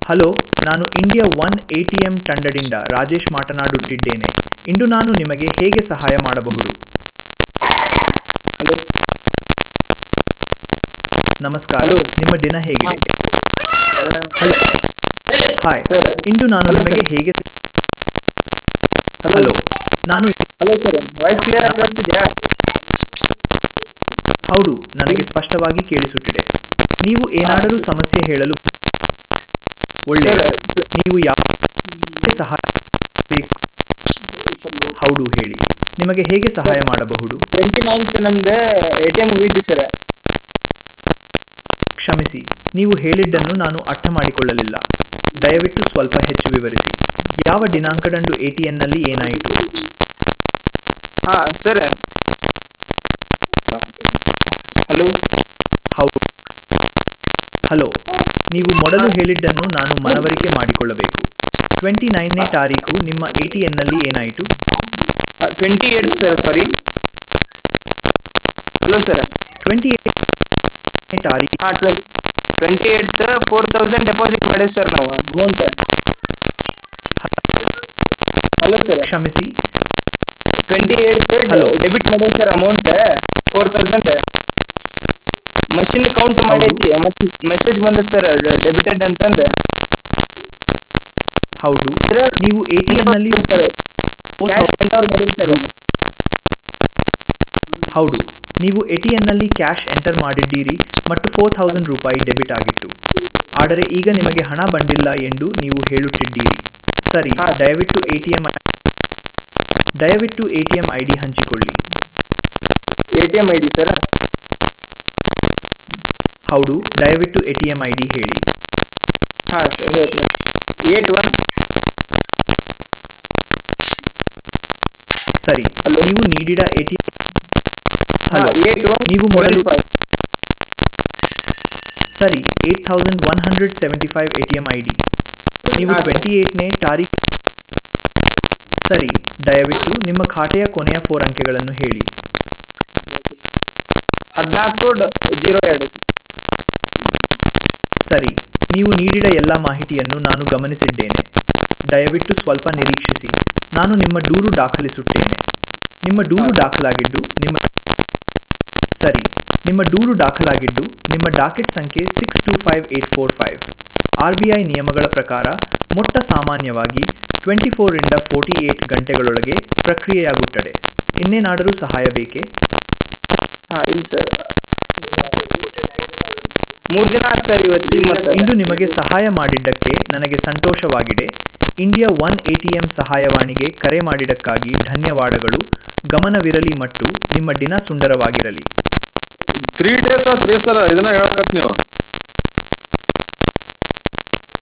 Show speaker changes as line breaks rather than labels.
Hello ನಾನು India one A T M ತಂಡದಿಂದ ರಾಜೇಶ್ ಮಾತನಾಡುತ್ತಿದ್ದೇನೆ ಇಂದು ನಾನು ನಿಮಗೆ ಹೇಗೆ ಸಹಾಯ ಮಾಡಬಹುದು
ಹಲೋ
ನಮಸ್ಕಾರ
Hello.
ನಿಮ್ಮ ದಿನ ಹೇಗಿದೆ ಹಾಯ್
ಸರ್
ಇಂದು ನಾನು
Hello,
ನಿಮಗೆ
sir.
ಹೇಗೆ
ಹಲೋ
ಹಲೋ ನಾನು
ಹಲೋ ಸರ್ ವಾಯ್ಸ್ ಕ್ಲಿಯರ್ ಆಗಿ ಬರ್ತಿದ್ಯಾ
ಹೌದು ನನಗೆ ಸ್ಪಷ್ಟವಾಗಿ ಕೇಳಿಸುತ್ತಿದೆ ನೀವು ಏನಾದರೂ ಸಮಸ್ಯೆ ಹೇಳಲು ಒಳ್ಳೆಯದು
ಸರ್
ನೀವು ಯಾವ ಸಹಾಯ ಬೇಕು ಹೌದು ಹೇಳಿ ನಿಮಗೆ ಹೇಗೆ ಸಹಾಯ ಮಾಡಬಹುದು
ಟ್ವೆಂಟಿ ನೈನ್ತ್ ನಮ್ದು ಎ ಟಿ ಎಮ್ ಹೋಗಿದ್ವಿ ಸರ್
ಕ್ಷಮಿಸಿ ನೀವು ಹೇಳಿದ್ದನ್ನು ನಾನು ಅರ್ಥ ಮಾಡಿಕೊಳ್ಳಲಿಲ್ಲ ದಯವಿಟ್ಟು ಸ್ವಲ್ಪ ಹೆಚ್ಚು ವಿವರಿಸಿ ಯಾವ ದಿನಾಂಕದಂದು ಎಟಿಎನ್ನಲ್ಲಿ ಏನಾಯಿತು
ಹಾಂ ಸರ್ ಹಲೋ
ಹೌದು ಹಲೋ ನೀವು ಮೊದಲು ಹೇಳಿದ್ದನ್ನು ನಾನು ಮನವರಿಕೆ ಮಾಡಿಕೊಳ್ಳಬೇಕು ಟ್ವೆಂಟಿ ನೈನ್ನೇ ತಾರೀಕು ನಿಮ್ಮ ಎಟಿಎನ್ನಲ್ಲಿ ಏನಾಯಿತು
twenty eight sir sorry hello sir
twenty ತಾರೀಕು
ಹಾಂ twenty twenty eight four thousand deposit ಮಾಡಿವಿ ಸರ್ ನಾವು ಅಮೌಂಟ್ ಹಲೋ ಸರ್
ಕ್ಷಮಿಸಿ
ಟ್ವೆಂಟಿ ಏಟ್
Hello.
ಡೆಬಿಟ್ ಮಾಡಿವಿ sir amount four thousand machine count ಮಾಡೈತಿ ಮತ್ತೆ ಮೆಸೇಜ್ ಬಂದ ಸರ್ ಡೆಬಿಟೆಡ್ ಅಂತಂದು
ಹೌದು
ಸರ್
ನೀವು ಎಟಿಎನ್ನಲ್ಲಿ
ಕ್ಯಾಶ್ ಎಂಟರ್ ಮಾಡಿವಿ ಸರ್
ಹೌದು ನೀವು ಎಟಿಎನ್ನಲ್ಲಿ ಕ್ಯಾಶ್ ಎಂಟರ್ ಮಾಡಿದ್ದೀರಿ ಮತ್ತು ಫೋರ್ ಥೌಸಂಡ್ ರೂಪಾಯಿ ಡೆಬಿಟ್ ಆಗಿತ್ತು ಆದರೆ ಈಗ ನಿಮಗೆ ಹಣ ಬಂದಿಲ್ಲ ಎಂದು ನೀವು ಹೇಳುತ್ತಿದ್ದೀರಿ ಸರಿ
ಹಾ.
ದಯವಿಟ್ಟು ಎಟಿಎಂ ದಯವಿಟ್ಟು ಎಟಿಎಂ ಐ ಡಿ ಹಂಚಿಕೊಳ್ಳಿ
A T M I D sir
ಹೌದು ದಯವಿಟ್ಟು ಎಟಿಎಂ ಐ ಡಿ ಹೇಳಿ
ಹಾಂ ಸರ್ ಹೇಳ್ತೀನಿ ಏಟ್ ಒನ್
ಸರಿ
Hello.
ನೀವು ನೀಡಿದ ಎಟಿಎಂ
ಹಾಂ
ಹಲೋ
ಏಟ್ ಒನ್
ನೀವು ಮೊದಲು-
ಫೈವ್
ಸರಿ eight thousand one hundred seventy five A T M I D ನೀವು
ಹಾ.
ಟ್ವೆಂಟಿ ಏಟ್ನೇ ತಾರೀಕು ಸರಿ ದಯವಿಟ್ಟು ನಿಮ್ಮ ಖಾತೆಯ ಕೊನೆಯ ಫೋರ್ ಅಂಕೆಗಳನ್ನು ಹೇಳಿ
ಹದಿನಾಲ್ಕು ಜೀರೋ ಎರಡು
ಸರಿ ನೀವು ನೀಡಿದ ಎಲ್ಲ ಮಾಹಿತಿಯನ್ನು ನಾನು ಗಮನಿಸಿದ್ದೇನೆ ದಯವಿಟ್ಟು ಸ್ವಲ್ಪ ನಿರೀಕ್ಷಿಸಿ ನಾನು ನಿಮ್ಮ ದೂರು ದಾಖಲಿಸುತ್ತೇನೆ ನಿಮ್ಮ ದೂರು ದಾಖಲಾಗಿದ್ದು ನಿಮ್ಮ ಸರಿ ನಿಮ್ಮ ದೂರು ದಾಖಲಾಗಿದ್ದು ನಿಮ್ಮ ಡಾಕೆಟ್ ಸಂಖ್ಯೆ six two five eight four five R B I ನಿಯಮಗಳ ಪ್ರಕಾರ ಮೊಟ್ಟ ಸಾಮಾನ್ಯವಾಗಿ ಟ್ವೆಂಟಿ ಫೋರಿಂದ ಫೋರ್ಟಿ ಏಟ್ ಗಂಟೆಗಳೊಳಗೆ ಪ್ರಕ್ರಿಯೆಯಾಗುತ್ತದೆ ಇನ್ನೇನಾದರೂ ಸಹಾಯ ಬೇಕೇ
ಹಾಂ ಇಲ್ಲ ಸರ್ ಮೂರು ದಿನ ಆಯ್ತು ಸರ್ ಇವತ್ತು ಮತ್ತೆ
ಇಂದು ನಿಮಗೆ ಸಹಾಯ ಮಾಡಿದ್ದಕ್ಕೆ ನನಗೆ ಸಂತೋಷವಾಗಿದೆ ಇಂಡಿಯಾ ಒನ್ ಎಟಿಎಂ ಸಹಾಯವಾಣಿಗೆ ಕರೆ ಮಾಡಿದ್ದಕ್ಕಾಗಿ ಧನ್ಯವಾದಗಳು ಗಮನವಿರಲಿ ಮತ್ತು ನಿಮ್ಮ ದಿನ ಸುಂದರವಾಗಿರಲಿ
ತ್ರೀ ಡೇಸ್ ತ್ರೀ ಸರ್ ಇದನ್ನ ಹೇಳಕತ್ ನೀವು